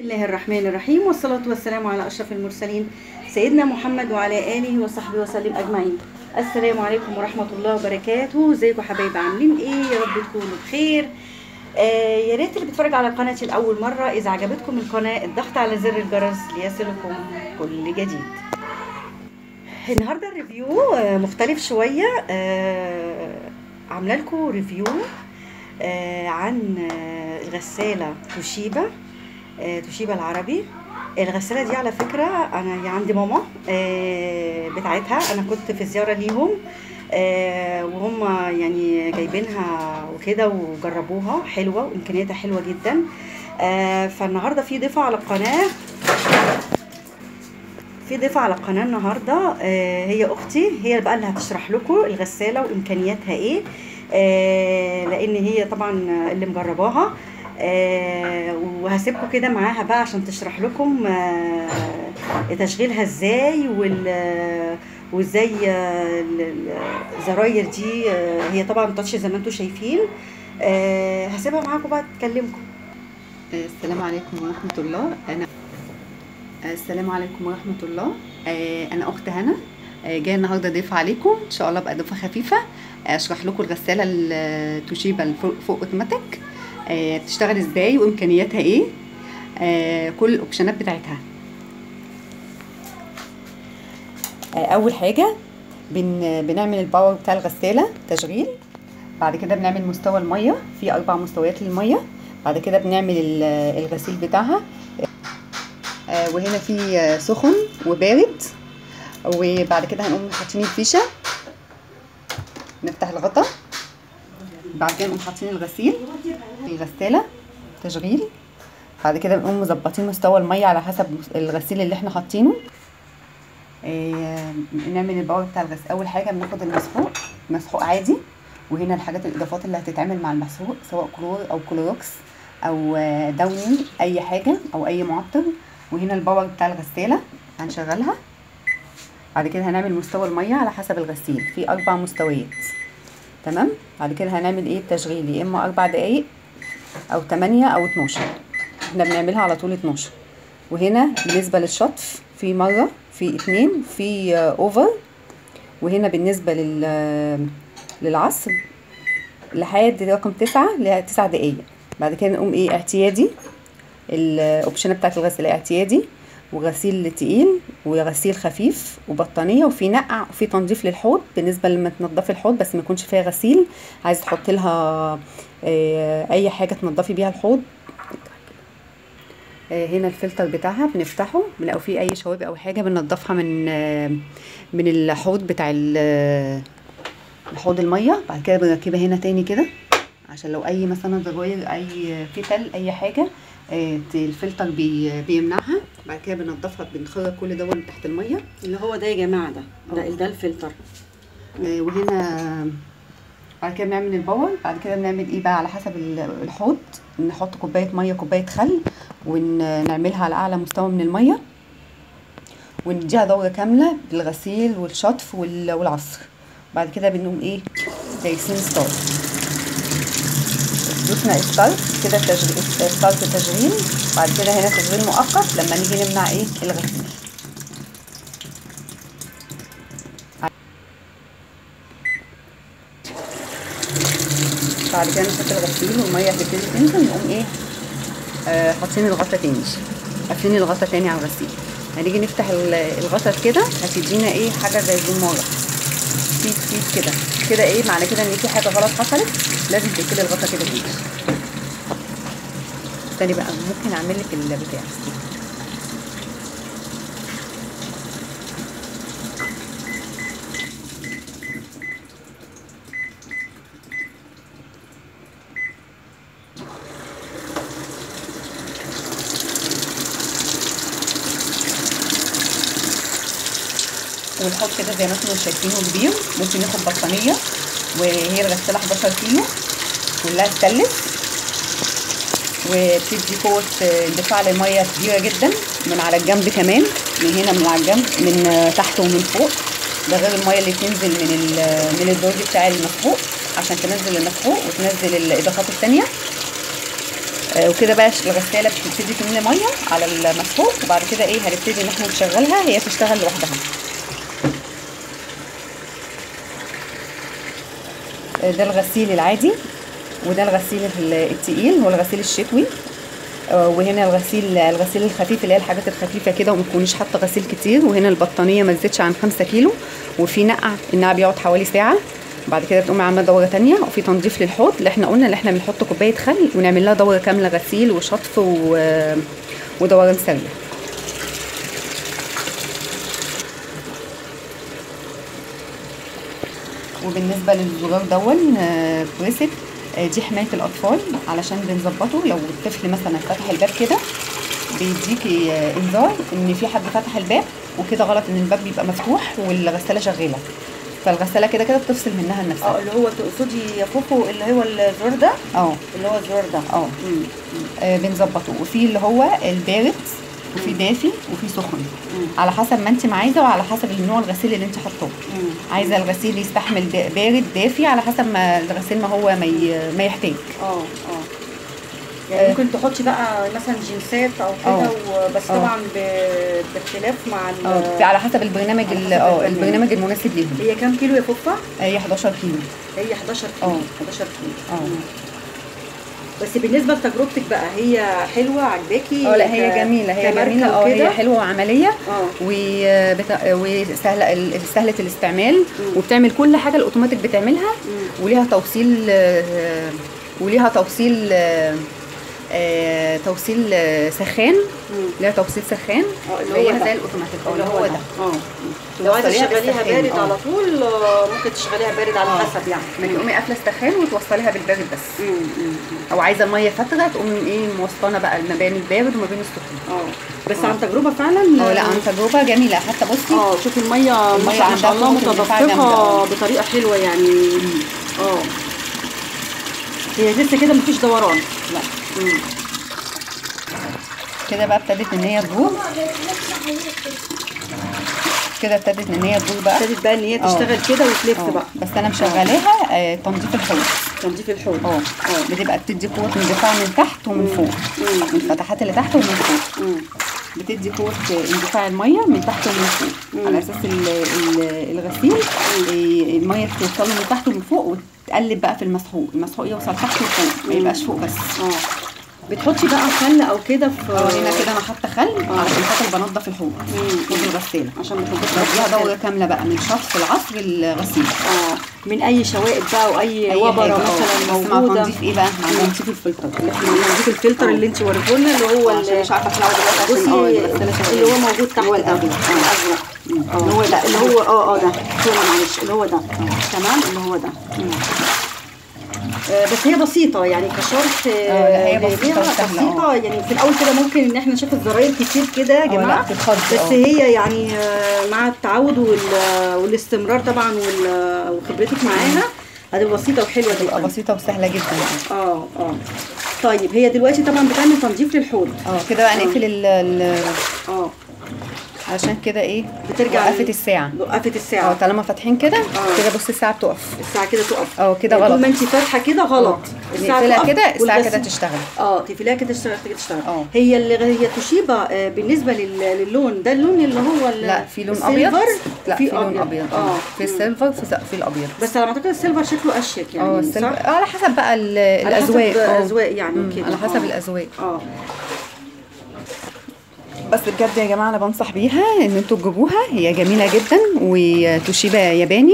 بسم الله الرحمن الرحيم والصلاة والسلام على أشرف المرسلين سيدنا محمد وعلى آله وصحبه وسلم أجمعين السلام عليكم ورحمة الله وبركاته ازيكم حبايب عاملين ايه يا رب تكونوا بخير آه يا ريت اللي بيتفرج على قناتي لأول مرة إذا عجبتكم القناة الضغط على زر الجرس ليصلكم كل جديد النهارده الريفيو آه، مختلف شوية آه، عاملة لكم ريفيو آه، عن آه، الغسالة توشيبا آه، توشيبا العربي الغسالة دي على فكرة أنا هي عندي ماما آه، بتاعتها أنا كنت في زيارة ليهم آه، وهم يعني جايبينها وكده وجربوها حلوة وإمكانياتها حلوة جدا آه، فالنهاردة في ضيفة على القناة في ضيفة على القناة النهاردة آه، هي أختي هي بقى اللي هتشرح لكم الغسالة وإمكانياتها إيه آه، لأن هي طبعا اللي مجرباها آه، وهسيبكم كده معاها بقى عشان تشرح لكم آه، تشغيلها ازاي وال وازاي آه، ال- ال- الزراير دي آه، هي طبعا تاتش زي ما انتم شايفين آه، هسيبها معاكم بقى تكلمكم السلام عليكم ورحمة الله أنا السلام عليكم ورحمة الله آه، أنا أخت هنا آه، جاية النهاردة ضيفة عليكم إن شاء الله بقى ضيفة خفيفة آه، أشرح لكم الغسالة التوشيبا الفوق فوق أوتوماتيك آه، بتشتغل إزاي وإمكانياتها إيه آه، كل الأوبشنات بتاعتها آه، أول حاجة بن بنعمل الباور بتاع الغسالة تشغيل بعد كده بنعمل مستوى المية في أربع مستويات للمية بعد كده بنعمل ال- الغسيل بتاعها آه، وهنا في آه، سخن وبارد وبعد كده هنقوم حاطين الفيشه نفتح الغطا بعد كده نقوم حاطين الغسيل في الغساله تشغيل بعد كده بنقوم مظبطين مستوى الميه على حسب الغسيل اللي احنا حاطينه آه، نعمل الباور بتاع الغسيل اول حاجه بناخد المسحوق مسحوق عادي وهنا الحاجات الاضافات اللي هتتعمل مع المسحوق سواء كلور او كلوروكس او آه، دوني اي حاجه او اي معطر وهنا الباور بتاع الغساله هنشغلها بعد كده هنعمل مستوى الميه على حسب الغسيل في اربع مستويات تمام بعد كده هنعمل ايه التشغيل يا اما اربع دقايق او 8 او 12 احنا بنعملها على طول 12 وهنا بالنسبه للشطف في مره في اتنين في آه، اوفر وهنا بالنسبه لل آه، للعصر لحد رقم تسعة اللي هي تسع دقايق بعد كده نقوم ايه اعتيادي الاوبشنات بتاعت الغسيل اعتيادي وغسيل تقيل وغسيل خفيف وبطانيه وفي نقع وفي تنظيف للحوض بالنسبه لما تنضفي الحوض بس ما يكونش فيها غسيل عايز تحطي لها آه، اي حاجه تنضفي بيها الحوض آه، هنا الفلتر بتاعها بنفتحه بنلاقوا فيه اي شوائب او حاجه بننضفها من آه، من الحوض بتاع ال- الحوض الميه بعد كده بنركبها هنا تاني كده عشان لو اي مثلا زراير اي فتل اي حاجه آه، الفلتر بي بيمنعها بعد كده بننضفها بنخرج كل ده من تحت الميه اللي هو ده يا جماعة ده ده, أه. ده الفلتر آه، وهنا بعد كده بنعمل الباور بعد كده بنعمل ايه بقى على حسب ال- الحوض نحط كوبايه ميه كوبايه خل ونعملها على اعلى مستوى من الميه ونديها دوره كامله بالغسيل والشطف وال- والعصر بعد كده بنقوم ايه دايسين ستارت دوسنا ستارت كده تشغيل ستارت تشغيل بعد كده هنا تشغيل مؤقت لما نيجي نمنع ايه الغسيل بعد كده نحط الغسيل والميه هتبتدي تنزل نقوم ايه آه حاطين الغطا تاني قافلين الغطا تاني على الغسيل هنيجي نفتح ال- الغطا كده هتدينا ايه حاجه زي زماره فيت فيت كده كده ايه معنى كده ان في حاجه غلط حصلت لازم تقفلي الغطا كده تاني استني بقى ممكن اعمل لك البتاع والحوض كده زي ما انتم شايفينه كبير ممكن ياخد بطانيه وهي الغساله 11 كيلو كلها ستانلس وبتدي قوه اندفاع للميه كبيره جدا من على الجنب كمان من هنا من على الجنب من تحت ومن فوق ده غير الميه اللي بتنزل من ال- من الدرج بتاع المسحوق عشان تنزل المسحوق وتنزل الاضافات التانية آه، وكده بقى الغساله بتبتدي تملى ميه على المسحوق وبعد كده ايه هنبتدي ان احنا نشغلها هي تشتغل لوحدها آه، ده الغسيل العادي وده الغسيل ال- التقيل هو الغسيل الشتوي آه، وهنا الغسيل الغسيل الخفيف اللي هي الحاجات الخفيفه كده وما تكونيش حاطه غسيل كتير وهنا البطانيه ما تزيدش عن 5 كيلو وفي نقع النقع بيقعد حوالي ساعه بعد كده بتقومي عامله دوره تانية وفي تنظيف للحوض اللي احنا قلنا اللي احنا بنحط كوبايه خل ونعمل لها دوره كامله غسيل وشطف و... ودوران سريع وبالنسبه للزرار دون آه، بريست آه، دي حمايه الاطفال علشان بنظبطه لو الطفل مثلا فتح الباب كده بيديكي آه، انذار ان في حد فتح الباب وكده غلط ان الباب بيبقى مفتوح والغساله شغاله فالغساله كده كده بتفصل منها اه لنفسها اللي هو تقصدي يا فوفو اللي هو الزرار ده اه اللي هو الزرار ده اه مم. آه، بنظبطه وفي اللي هو البارد وفي دافي وفي سخن مم. على حسب ما انت عايزه وعلى حسب النوع الغسيل اللي انت حاطاه مم. عايزه الغسيل يستحمل دا- بارد دافي على حسب ما الغسيل ما هو ما, ي... ما يحتاج اه اه يعني آه. ممكن تحطي بقى مثلا جنسات او كده اه. و- بس اه. طبعا ب- باختلاف مع ال- اه على حسب البرنامج على ال- حسب اه البرنامج. البرنامج المناسب ليهم هي كام كيلو يا فوفا؟ هي 11 كيلو هي 11 كيلو اه. 11 كيلو اه. مم. بس بالنسبه لتجربتك بقى هي حلوه عجباكي اه لا هي ك- جميله هي كماركة جميله اه وكده؟ هي حلوه وعمليه اه وبت... وسهله ال- سهله الاستعمال مم. وبتعمل كل حاجه الاوتوماتيك بتعملها مم. وليها توصيل آه، وليها توصيل آه، آه، توصيل آه، سخان مم. ليها توصيل سخان اه اللي هو زيها ده. زي الاوتوماتيك اه اللي هو ده اه لو عايزه توصليها تشغليها بالسخان، بارد اه. على طول آه، ممكن تشغليها بارد على اه. حسب يعني ما تقومي قافله السخان وتوصليها بالبارد بس مم. مم. او عايزه الميه فاتره تقومي ايه موصلانه بقى ما بين البارد وما بين السخن اه بس اه. عن تجربه فعلا اه لا عن تجربه جميله حتى بصي اه شوفي الميه المية ما شاء الله عندها قوة اندفاع جامدة، متدفقه اه. بطريقه حلوه يعني اه هي لسه كده مفيش دوران لا مم. كده بقى ابتدت ان هي تدور كده ابتدت ان هي تدور بقى ابتدت بقى ان هي اه. تشتغل كده وتلف اه. بقى بس انا مشغلاها آه، تنظيف الحوض تنظيف الحوض اه بتبقى بتدي قوه اندفاع من تحت ومن فوق مم. من الفتحات اللي تحت ومن فوق مم. بتدي قوه اندفاع الميه من تحت ومن فوق مم. على اساس ال- ال- الغسيل آه، الميه توصل له من تحت ومن فوق وتقلب بقى في المسحوق المسحوق يوصل تحت وفوق ما مم. يبقاش فوق بس اه بتحطي بقى خل او كده في اه هنا كده انا حاطه خل اه. علشان خاطر بنضف الحوض مم. حوض الغساله عشان ما تنضفش بديها دوره كامله بقى من شطف العصر الغسيل اه من اي شوائب بقى او اي أي وبره حاجة، اه. مثلا بس مع موجوده تنظيف ايه بقى مع مم. تنظيف الفلتر تنظيف الفلتر اللي انت وريته لنا اللي هو عشان ال- مش عارفه اطلعه دلوقتي عشان اه بصي الغساله شغاله اللي هو موجود تحت هو ده. الازرق الازرق اه. اللي هو ده اللي هو اه اه ده سوري معلش اللي هو ده تمام اللي هو ده آه، بس هي بسيطة يعني كشرح اه، لا، هي آه، بسيطة ليها وسهلة، بسيطة يعني في الأول كده ممكن إن احنا نشوف الزراير كتير كده يا اه، لا، جماعة بتتخض، بس اه. هي يعني آه، مع التعود وال- والاستمرار طبعا وال- وخبرتك معاها هتبقى بسيطة وحلوة تبقى جدا بسيطه وسهله جدا اه اه طيب هي دلوقتي طبعا بتعمل تنظيف للحوض اه كده بقى نقفل ال- ال- اه عشان كده ايه بترجع وقفت الساعه وقفت اه الساعة طالما فاتحين كده اه. كده بصي الساعه بتقف الساعة كده تقف اه كده يعني طول غلط ما انت فاتحة كده غلط نقفلها تقف كده الساعه كده والغسيل- تشتغل اه تقفليها كده تشتغل كده تشتغل اه. هي اللي هي توشيبا آه، بالنسبه لل- للون ده اللون اللي هو ال- لا في لون السيلفر، ابيض لا وفي في لون ابيض اه في مم. السيلفر في في الابيض بس على ما اعتقد السيلفر شكله اشيك يعني اه صح؟ السيلفر على حسب بقى ال- على حسب الاذواق اه. الاذواق يعني مم، وكده على حسب اه. الاذواق اه بس بجد يا جماعه انا بنصح بيها ان انتوا تجيبوها هي جميله جدا وتوشيبا ياباني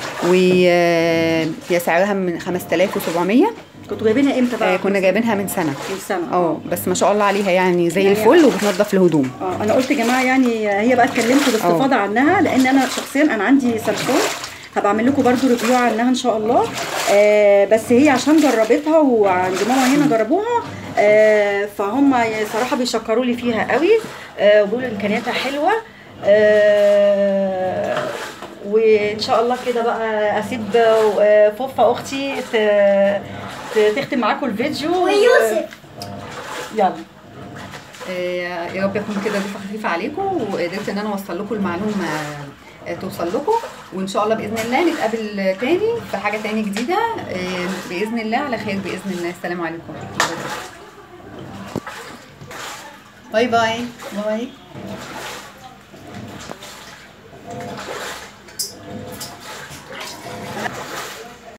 وهي سعرها من 5700 كنتوا جايبينها امتى بقى؟ آه، كنا جايبينها من سنه من سنه اه بس ما شاء الله عليها يعني زي يعني- الفل وبتنضف الهدوم اه انا قلت يا جماعه يعني هي بقى اتكلمت باستفاضه عنها لان انا شخصيا انا عندي سامسونج هبقى اعمل لكم برضو ريفيو عنها ان شاء الله آه بس هي عشان جربتها وعند ماما هنا جربوها آه فهم صراحه بيشكروا لي فيها قوي آه وبيقولوا امكانياتها حلوه آه وان شاء الله كده بقى اسيب آه، فوفا اختي ت- ت- تختم معاكم الفيديو ويوسف يلا آه، يا رب يكون كده ضيفه خفيفه عليكم وقدرت ان انا اوصل لكم المعلومه آه، توصل لكم وان شاء الله باذن الله نتقابل تاني في حاجه تاني جديده آه، باذن الله على خير باذن الله السلام عليكم ورحمه الله وبركاته باي باي باي